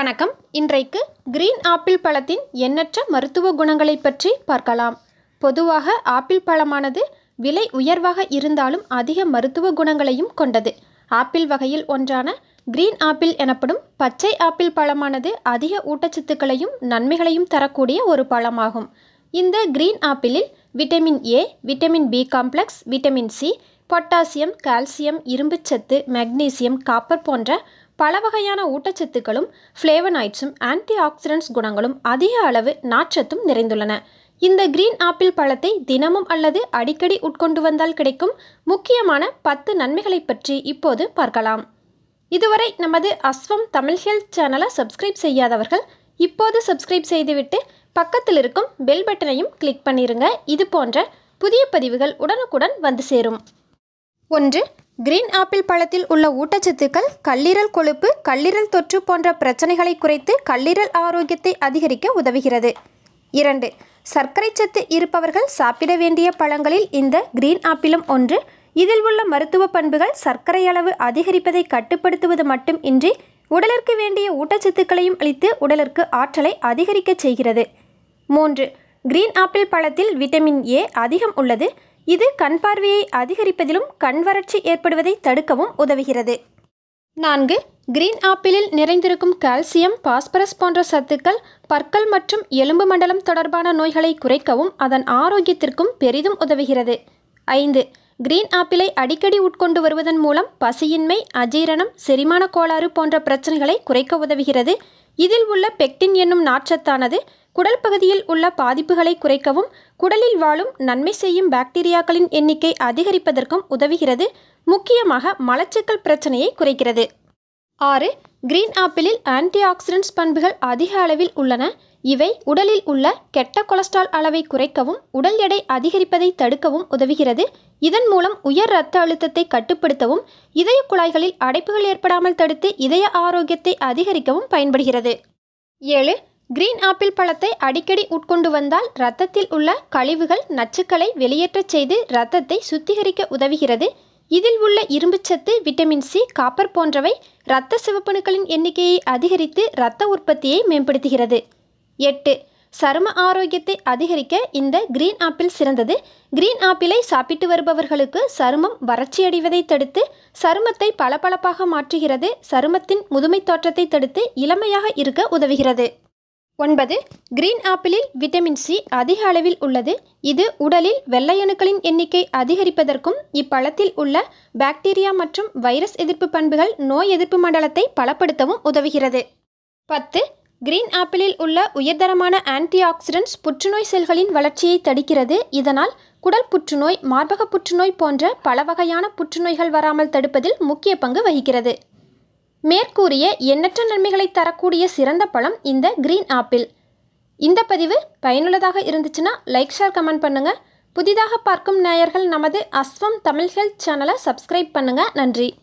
வணக்கம் இன்றைக்கு green apple பழத்தின் எண்ணற்ற மருத்துவ குணங்களை பற்றி பார்க்கலாம் பொதுவாக ஆப்பிள் பழமானது விலை உயர்வாக இருந்தாலும் அதிக மருத்துவ குணங்களையும் கொண்டது ஆப்பிள் வகையில் ஒன்றான கிரீன் ஆப்பிள் எனப்படும் பச்சை ஆப்பிள் பழமானது அதிக ஊட்டச்சத்துக்களையும் நன்மைகளையும் தரக்கூடிய ஒரு பழமாகும் இந்த கிரீன் ஆப்பிளில் vitamin A vitamin B complex vitamin C potassium calcium இரும்புச்சத்து மெக்னீசியம் காப்பர் போன்ற பல வகையான ஊட்டச்சத்துக்களும் ஃப்ளேவனாய்ட்ஸும் ஆன்டி ஆக்சிடென்ட்ஸ் குணங்களும் அதிக அளவு நார்ச்சத்தும் நிறைந்துள்ளன இந்த கிரீன் ஆப்பிள் பழத்தை தினமும் அல்லது அடிக்கடி உட்கொண்டு வந்தால் கிடைக்கும் முக்கியமான பத்து நன்மைகளை பற்றி இப்போது பார்க்கலாம் இதுவரை நமது அஸ்வம் தமிழ் ஹெல்த் சேனலை சப்ஸ்கிரைப் செய்யாதவர்கள் இப்போது சப்ஸ்கிரைப் செய்துவிட்டு பக்கத்தில் இருக்கும் பெல் பட்டனையும் கிளிக் பண்ணிருங்க இது போன்ற புதிய பதிவுகள் உடனுக்குடன் வந்து சேரும் ஒன்று கிரீன் ஆப்பிள் பழத்தில் உள்ள ஊட்டச்சத்துக்கள் கல்லீரல் கொழுப்பு கல்லீரல் தொற்று போன்ற பிரச்சனைகளை குறைத்து கல்லீரல் ஆரோக்கியத்தை அதிகரிக்க உதவுகிறது இரண்டு சர்க்கரை சத்து இருப்பவர்கள் சாப்பிட வேண்டிய பழங்களில் இந்த கிரீன் ஆப்பிளும் ஒன்று இதில் உள்ள மருத்துவ பண்புகள் சர்க்கரை அளவு அதிகரிப்பதை கட்டுப்படுத்துவது மட்டும் இன்றி உடலிற்கு வேண்டிய ஊட்டச்சத்துக்களையும் அளித்து உடலிற்கு ஆற்றலை அதிகரிக்கச் செய்கிறது மூன்று கிரீன் ஆப்பிள் பழத்தில் விட்டமின் ஏ அதிகம் உள்ளது இது கண் பார்வையை அதிகரிப்பதிலும் கண் வறட்சி ஏற்படுவதை தடுக்கவும் உதவுகிறது நான்கு கிரீன் ஆப்பிளில் நிறைந்திருக்கும் கால்சியம் பாஸ்பரஸ் போன்ற சத்துக்கள் பற்கள் மற்றும் எலும்பு மண்டலம் தொடர்பான நோய்களை குறைக்கவும் அதன் ஆரோக்கியத்திற்கும் பெரிதும் உதவுகிறது ஐந்து கிரீன் ஆப்பிளை அடிக்கடி உட்கொண்டு வருவதன் மூலம் பசியின்மை அஜீரணம் செரிமான கோளாறு போன்ற பிரச்சனைகளை குறைக்க உதவுகிறது இதில் உள்ள பெக்டின் என்னும் நார்ச்சத்தானது குடல் பகுதியில் உள்ள பாதிப்புகளை குறைக்கவும் குடலில் வாழும் நன்மை செய்யும் பாக்டீரியாக்களின் எண்ணிக்கை அதிகரிப்பதற்கும் உதவுகிறது முக்கியமாக மலச்சிக்கல் பிரச்சனையை குறைக்கிறது ஆறு கிரீன் ஆப்பிளில் ஆன்டி ஆக்சிடென்ட்ஸ் பண்புகள் அதிக அளவில் உள்ளன இவை உடலில் உள்ள கெட்ட கொலஸ்ட்ரால் அளவை குறைக்கவும் உடல் எடை அதிகரிப்பதை தடுக்கவும் உதவுகிறது இதன் மூலம் உயர் இரத்த அழுத்தத்தை கட்டுப்படுத்தவும் இதய குழாய்களில் அடைப்புகள் ஏற்படாமல் தடுத்து இதய ஆரோக்கியத்தை அதிகரிக்கவும் பயன்படுகிறது ஏழு கிரீன் ஆப்பிள் பழத்தை அடிக்கடி உட்கொண்டு வந்தால் இரத்தத்தில் உள்ள கழிவுகள் நச்சுக்களை வெளியேற்றச் செய்து இரத்தத்தை சுத்திகரிக்க உதவுகிறது இதில் உள்ள இரும்புச்சத்து விட்டமின் சி காப்பர் போன்றவை இரத்த சிவப்பணுக்களின் எண்ணிக்கையை அதிகரித்து இரத்த உற்பத்தியை மேம்படுத்துகிறது எட்டு சரும ஆரோக்கியத்தை அதிகரிக்க இந்த கிரீன் ஆப்பிள் சிறந்தது கிரீன் ஆப்பிளை சாப்பிட்டு வருபவர்களுக்கு சருமம் வறட்சியடைவதை தடுத்து சருமத்தை பளபளப்பாக மாற்றுகிறது சருமத்தின் முதுமை தோற்றத்தை தடுத்து இளமையாக இருக்க உதவுகிறது ஒன்பது கிரீன் ஆப்பிளில் விட்டமின் சி அதிக அளவில் உள்ளது இது உடலில் வெள்ளையணுக்களின் எண்ணிக்கை அதிகரிப்பதற்கும் இப்பழத்தில் உள்ள பாக்டீரியா மற்றும் வைரஸ் எதிர்ப்பு பண்புகள் நோய் எதிர்ப்பு மண்டலத்தை பலப்படுத்தவும் உதவுகிறது பத்து கிரீன் ஆப்பிளில் உள்ள உயர்தரமான ஆன்டி ஆக்சிடென்ட்ஸ் புற்றுநோய் செல்களின் வளர்ச்சியை தடுக்கிறது இதனால் குடல் புற்றுநோய் மார்பக புற்றுநோய் போன்ற பல வகையான புற்றுநோய்கள் வராமல் தடுப்பதில் முக்கிய பங்கு வகிக்கிறது மேற்கூறிய எண்ணற்ற நன்மைகளை தரக்கூடிய சிறந்த பழம் இந்த கிரீன் ஆப்பிள் இந்த பதிவு பயனுள்ளதாக இருந்துச்சுன்னா லைக் ஷேர் கமெண்ட் பண்ணுங்கள் புதிதாக பார்க்கும் நேயர்கள் நமது அஸ்வம் தமிழ் ஹெல்த் சேனலை சப்ஸ்கிரைப் பண்ணுங்கள் நன்றி